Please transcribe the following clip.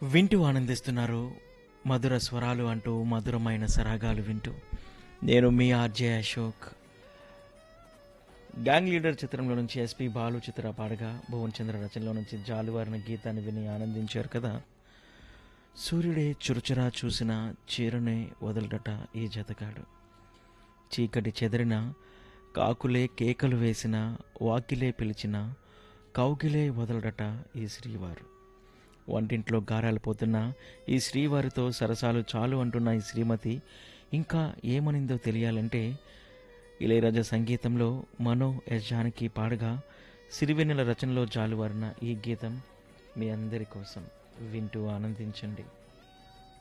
వింటూ ఆనందిస్తున్నారు మధుర స్వరాలు అంటూ మధురమైన సరాగాలు వింటూ నేను మీ ఆర్జే అశోక్ గ్యాంగ్ లీడర్ చిత్రంలో నుంచి ఎస్పి బాలు చిత్ర పాడగా భువన్ చంద్ర రచనలో నుంచి జాలువారిన గీతాన్ని విని ఆనందించారు కదా సూర్యుడే చురుచురా చూసిన చీరనే వదలడట ఈ జతగాడు చీకటి చెదిరిన కాకులే కేకలు వేసిన వాకిలే పిలిచిన కౌగిలే వదలడట ఈ శ్రీవారు వంటింట్లో గారాలు పోతున్న ఈ శ్రీవారితో సరసాలు చాలు అంటున్న ఈ శ్రీమతి ఇంకా ఏమనిందో తెలియాలంటే ఇళయరాజా సంగీతంలో మనో ఎస్ జానకి పాడగా సిరివెన్నెల రచనలో జాలువారిన ఈ గీతం మీ అందరి కోసం వింటూ ఆనందించండి